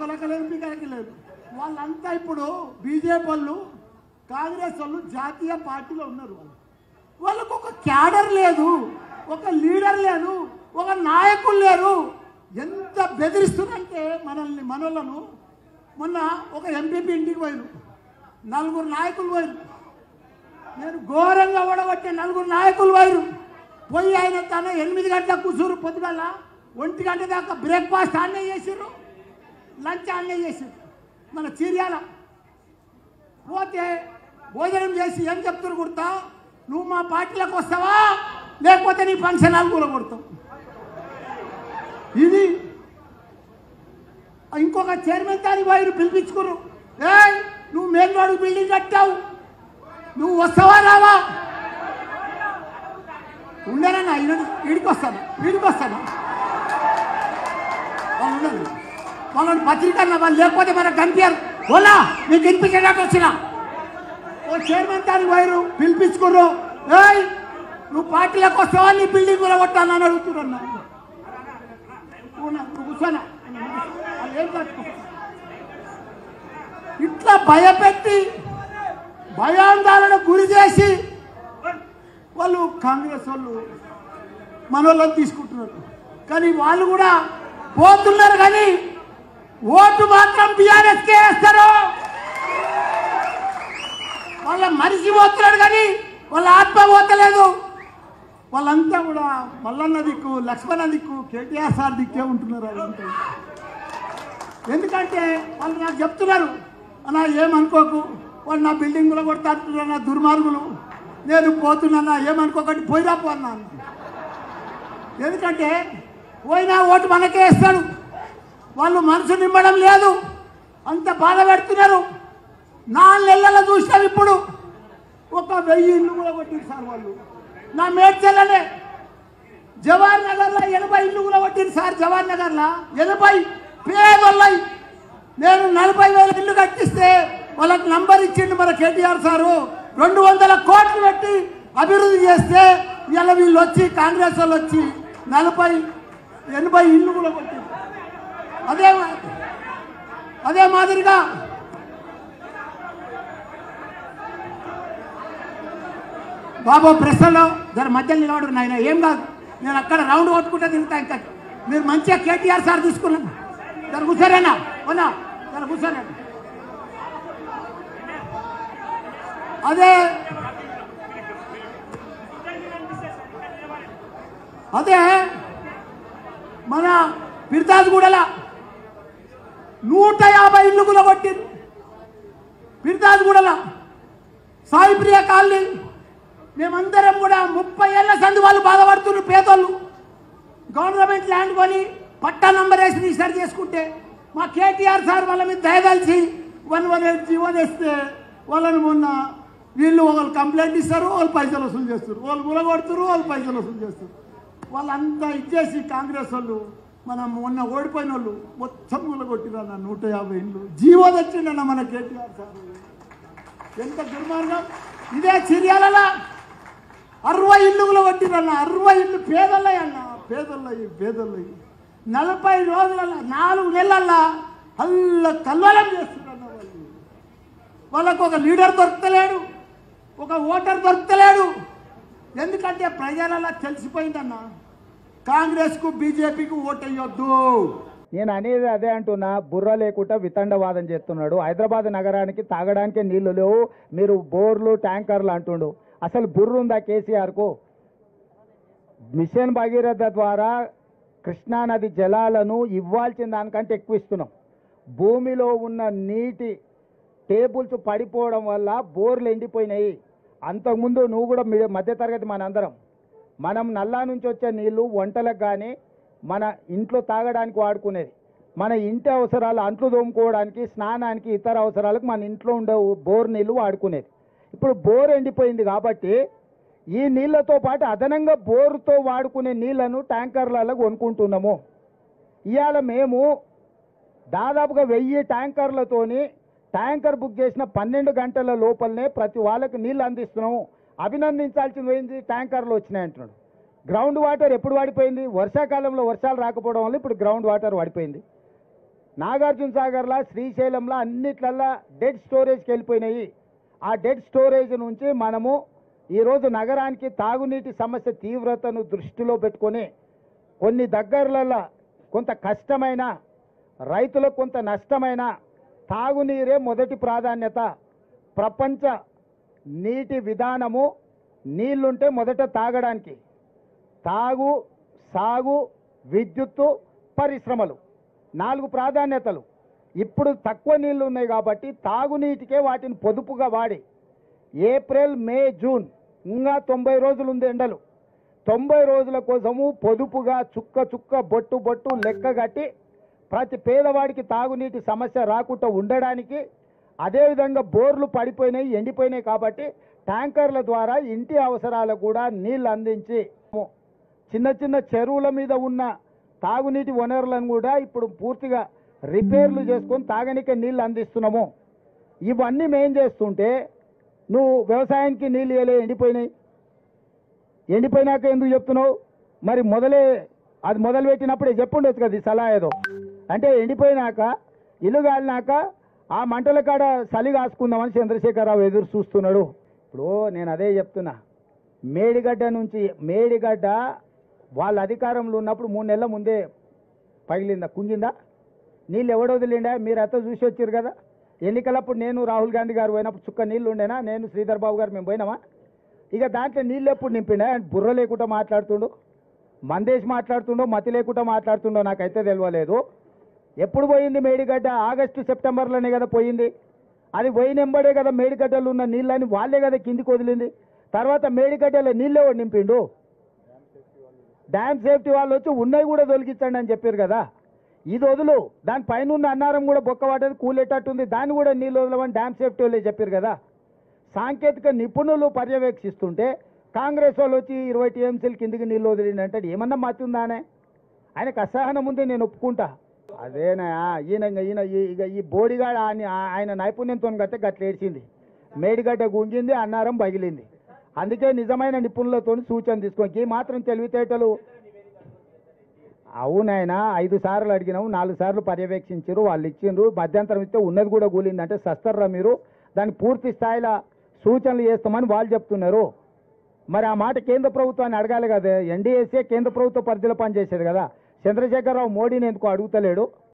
వాళ్ళకి లేదు మీకు లేదు వాళ్ళంతా ఇప్పుడు బీజేపీ వాళ్ళు కాంగ్రెస్ వాళ్ళు జాతీయ పార్టీలో ఉన్నారు వాళ్ళు వాళ్ళకు ఒక క్యాడర్ లేదు ఒక లీడర్ లేదు ఒక నాయకులు లేరు ఎంత బెదిరిస్తుందంటే మనల్ని మనోళ్ళను మొన్న ఒక ఎంపీపీ ఇంటికి పోయారు నలుగురు నాయకులు పోయారు నేను ఘోరంగా ఓడగొట్టే నలుగురు నాయకులు పోయారు పోయి ఆయన తన ఎనిమిది గంటల కూర్చురు పొద్దుగల ఒంటి గంట దాకా బ్రేక్ఫాస్ట్ ఆన్నే చేసిర్రు లంచ్ ఆన్నే చేసిర్రు మన చీర్యాల పోతే భోజనం చేసి ఏం చెప్తారు కుడతా నువ్వు మా పార్టీలోకి వస్తావా లేకపోతే నీ ఫంక్షన్ హాల్ కూడా కొడతావు ఇది ఇంకొక చైర్మన్ దాని వైరు పిలిపించుకురు ఏయ్ నువ్వు మెయిన్ రోడ్ బిల్డింగ్ కట్టావు నువ్వు వస్తావా రావా ఉండేనన్నా వీడికి వస్తాను వీడికి వస్తాను వాళ్ళు ఉండరు వాళ్ళని పత్రిక అన్న వాళ్ళు లేకపోతే మనకు కనిపించారు ఓలా మీకు వినిపించేటట్టు వచ్చిన ఓ చైర్మన్ దానికి వైరు పిలిపించుకుర్రు ఏయ్ నువ్వు పార్టీలోకి వస్తావా నీ బిల్డింగ్ కూడా కొట్టాలని అడుగుతున్నా నువ్వు కూర్చోనా వాళ్ళు ఏం కట్టుకో ఇట్లా భయపెట్టి భయాందోళనకు గురి చేసి వాళ్ళు కాంగ్రెస్ వాళ్ళు మన వాళ్ళని తీసుకుంటున్నారు కానీ వాళ్ళు కూడా పోతున్నారు కానీ ఓటు మాత్రం బీఆర్ఎస్కే వేస్తారు వాళ్ళ మనిషి పోతున్నాడు కానీ వాళ్ళ ఆత్మ పోతలేదు వాళ్ళంతా కూడా మల్లన్న దిక్కు లక్ష్మణ దిక్కు కేటీఆర్ సార్ దిక్కే ఉంటున్నారు వాళ్ళంతా ఎందుకంటే వాళ్ళు నాకు చెప్తున్నారు అన్నా ఏమనుకోకు వాళ్ళు నా బిల్డింగ్ కూడా కొడతా అంటున్నారు నా దుర్మార్గులు నేను పోతున్నా ఏమనుకోకండి పోయిరా పో అన్నాను ఎందుకంటే పోయినా ఓటు మనకే వేస్తాడు వాళ్ళు మనసు నింపడం లేదు అంత బాధ పెడుతున్నారు నాలుగు నెలల చూసినాం ఇప్పుడు ఒక వెయ్యి ఇల్లు కూడా కొట్టింది సార్ వాళ్ళు నా మేడ్చెల్లనే జవహర్ నగర్లో ఎనభై ఇల్లు కూడా కొట్టింది సార్ జవహర్ నగర్లో ఎనభై పేదొల్లయి నేను నలభై వేల ఇల్లు కట్టిస్తే వాళ్ళకి నంబర్ ఇచ్చిండు మన కేటీఆర్ సారు రెండు వందల కోట్లు పెట్టి అభివృద్ధి చేస్తే ఇలా వీళ్ళు వచ్చి కాంగ్రెస్ వాళ్ళు వచ్చి నలభై ఎనభై ఇల్లు కూడా కొట్టింది అదే అదే మాదిరిగా బాబు ప్రశ్నలో జర మధ్యలో నిలబడు నాయన ఏం కాదు నేను అక్కడ రౌండ్ కొట్టుకుంటే తిరుగుతా ఇంకా మీరు మంచిగా కేటీఆర్ సార్ తీసుకున్నాను జర కూర్చోరేనా అవునా జర కూర్చోరండి అదే అదే మన పిర్తాజ్గూడల నూట యాభై ఇల్లు కూడా కొట్టింది పిర్తాజ్గూడల సాయిప్రియ కాలనీ మేమందరం కూడా ముప్పై ఏళ్ళ సంది వాళ్ళు బాధపడుతున్నారు పేదోళ్ళు గవర్నమెంట్ ల్యాండ్ కొని పట్టా నంబర్ వేసి రిజిస్టర్ చేసుకుంటే మా కేటీఆర్ సార్ వాళ్ళ మీద దయదలిచి వన్ వన్ ఎయిట్ జీవో తెస్తే వాళ్ళని మొన్న వీళ్ళు ఒకళ్ళు కంప్లైంట్ ఇస్తారు వాళ్ళు పైసలు వసూలు చేస్తారు వాళ్ళు గులగొడుతారు వాళ్ళు పైసలు వసూలు చేస్తారు వాళ్ళంతా ఇచ్చేసి కాంగ్రెస్ వాళ్ళు మనం మొన్న ఓడిపోయిన వాళ్ళు మొత్తం గులగొట్టిరన్న నూట యాభై ఇండ్లు జీవో తెచ్చిండన్న మన కేటీఆర్ సార్ ఎంత దుర్మార్గం ఇదే చర్యాలలో అరవై ఇల్లుగులు కొట్టిరన్న అరవై ఇల్లు పేదల్లయ్య అన్న పేదల్లయ్యి పేదల్లయ్యి నలభై రోజుల నాలుగు నెలల్లో అల్ల కల్లోలం చేస్తున్నారన్న వాళ్ళు వాళ్ళకు ఒక లీడర్ దొరకలేడు ఒక ఓటర్ దొరకలేడు ఎందుకంటే ప్రజలలో తెలిసిపోయిందన్న కాంగ్రెస్కు బీజేపీకి ఓటేయొద్దు నేను అనేది అదే అంటున్నా బుర్ర లేకుండా వితండవాదం చేస్తున్నాడు హైదరాబాద్ నగరానికి తాగడానికి నీళ్లు లేవు మీరు బోర్లు ట్యాంకర్లు అంటుండు అసలు బుర్ర ఉందా కేసీఆర్కు మిషన్ భగీరథ ద్వారా కృష్ణానది జలాలను ఇవ్వాల్సిన దానికంటే ఎక్కువ ఇస్తున్నాం భూమిలో ఉన్న నీటి టేబుల్స్ పడిపోవడం వల్ల బోర్లు ఎండిపోయినాయి అంతకుముందు నువ్వు కూడా మీ- మధ్యతరగతి మనందరం మనం నల్లా నుంచి వచ్చే నీళ్లు వంటలకు కానీ మన ఇంట్లో తాగడానికి వాడుకునేది మన ఇంటి అవసరాలు అంట్లు తోముకోవడానికి స్నానానికి ఇతర అవసరాలకు మన ఇంట్లో ఉండే బోర్ నీళ్లు వాడుకునేది ఇప్పుడు బోర్ ఎండిపోయింది కాబట్టి ఈ నీళ్లతో పాటు అదనంగా బోరుతో వాడుకునే నీళ్లను ట్యాంకర్లలో కొనుక్కుంటున్నాము ఇవాళ మేము దాదాపుగా వెయ్యి ట్యాంకర్లతోని ట్యాంకర్ బుక్ చేసిన పన్నెండు గంటల లోపలనే ప్రతి వాళ్ళకి నీళ్ళు అందిస్తున్నాము అభినందించాల్సింది పోయింది ట్యాంకర్లు వచ్చినాయి అంటున్నాడు గ్రౌండ్ వాటర్ ఎప్పుడు పడిపోయింది వర్షాకాలంలో వర్షాలు రాకపోవడం వల్ల ఇప్పుడు గ్రౌండ్ వాటర్ పడిపోయింది నాగార్జున సాగర్లా శ్రీశైలంలో అన్నిట్లల్లా డెడ్ స్టోరేజ్కి వెళ్ళిపోయినాయి ఆ డెడ్ స్టోరేజ్ నుంచి మనము ఈరోజు నగరానికి తాగునీటి సమస్య తీవ్రతను దృష్టిలో పెట్టుకొని కొన్ని దగ్గరలలో కొంత కష్టమైన రైతులకు కొంత నష్టమైన తాగునీరే మొదటి ప్రాధాన్యత ప్రపంచ నీటి విధానము నీళ్లుంటే మొదట తాగడానికి తాగు సాగు విద్యుత్తు పరిశ్రమలు నాలుగు ప్రాధాన్యతలు ఇప్పుడు తక్కువ నీళ్లు ఉన్నాయి కాబట్టి తాగునీటికే వాటిని పొదుపుగా వాడి ఏప్రిల్ మే జూన్ ఇంకా తొంభై రోజులు ఉంది ఎండలు తొంభై రోజుల కోసము పొదుపుగా చుక్క చుక్క బొట్టు బొట్టు లెక్క కట్టి ప్రతి పేదవాడికి తాగునీటి సమస్య రాకుండా ఉండడానికి అదేవిధంగా బోర్లు పడిపోయినాయి ఎండిపోయినాయి కాబట్టి ట్యాంకర్ల ద్వారా ఇంటి అవసరాలకు కూడా నీళ్లు అందించి చిన్న చిన్న చెరువుల మీద ఉన్న తాగునీటి వనరులను కూడా ఇప్పుడు పూర్తిగా రిపేర్లు చేసుకొని తాగనికే నీళ్లు అందిస్తున్నాము ఇవన్నీ మేం చేస్తుంటే నువ్వు వ్యవసాయానికి నీళ్ళు ఇవ్వలే ఎండిపోయినాయి ఎండిపోయినాక ఎందుకు చెప్తున్నావు మరి మొదలే అది మొదలు పెట్టినప్పుడే చెప్పుండొచ్చు కదా ఈ సలహా ఏదో అంటే ఎండిపోయినాక ఇల్లు కాలినాక ఆ మంటల కాడ చలి కాసుకుందామని చంద్రశేఖరరావు ఎదురు చూస్తున్నాడు ఇప్పుడు నేను అదే చెప్తున్నా మేడిగడ్డ నుంచి మేడిగడ్డ వాళ్ళ అధికారంలో ఉన్నప్పుడు మూడు నెలల ముందే పగిలిందా కుంగిందా నీళ్ళు ఎవడు వదిలిండా మీరు అంతా చూసి వచ్చారు కదా ఎన్నికలప్పుడు నేను రాహుల్ గాంధీ గారు పోయినప్పుడు చుక్క నీళ్ళు ఉండేనా నేను శ్రీధర్ బాబు గారు మేము పోయినామా ఇక దాంట్లో నీళ్ళు ఎప్పుడు నింపిండా ఆయన బుర్ర లేకుండా మాట్లాడుతుండు మందేసి మాట్లాడుతుండో మతి లేకుండా మాట్లాడుతుండో నాకైతే తెలియలేదు ఎప్పుడు పోయింది మేడిగడ్డ ఆగస్టు సెప్టెంబర్లోనే కదా పోయింది అది పోయినెంబడే కదా మేడిగడ్డలు ఉన్న నీళ్ళని వాళ్ళే కదా కిందికి వదిలింది తర్వాత మేడిగడ్డలో నీళ్ళే వాడు నింపిండు డ్యామ్ సేఫ్టీ వాళ్ళు వచ్చి ఉన్నవి కూడా తొలగించండి అని చెప్పారు కదా ఇది వదులు దాని పైన ఉన్న అన్నారం కూడా బొక్క పడ్డది కూలేటట్టుంది దాన్ని కూడా నీళ్ళు వదలమని డ్యామ్ సేఫ్టీ వాళ్ళే చెప్పారు కదా సాంకేతిక నిపుణులు పర్యవేక్షిస్తుంటే కాంగ్రెస్ వాళ్ళు వచ్చి ఇరవై టీఎంసీల కిందికి నీళ్ళు వదిలిండంటే ఏమన్నా మతి ఉందానే ఆయనకు అసహనం ఉంది నేను ఒప్పుకుంటా అదేనా ఈయన ఇంక ఈయన ఈ- ఇక ఈ బోడిగాడ ఆయన ఆయన నైపుణ్యంతో గట్టే గట్ల ఏడ్చింది మేడిగడ్డ గుంజింది అన్నారం పగిలింది అందుకే నిజమైన నిపుణులతో సూచన తీసుకోండి ఈ మాత్రం తెలివితేటలు అవునాయన ఐదు సార్లు అడిగినాము నాలుగు సార్లు పర్యవేక్షించారు వాళ్ళు ఇచ్చిండ్రు మధ్యంతరం ఇస్తే ఉన్నది కూడా కూలింది అంటే సస్తర్రా మీరు దాన్ని పూర్తి స్థాయిలో సూచనలు చేస్తామని వాళ్ళు చెప్తున్నారు మరి ఆ మాట కేంద్ర ప్రభుత్వాన్ని అడగాలి కదా ఎన్డీఏసీ కేంద్ర ప్రభుత్వ పరిధిలో పనిచేసేది కదా చంద్రశేఖరరావు మోడీని ఎందుకు అడుగుతలేడు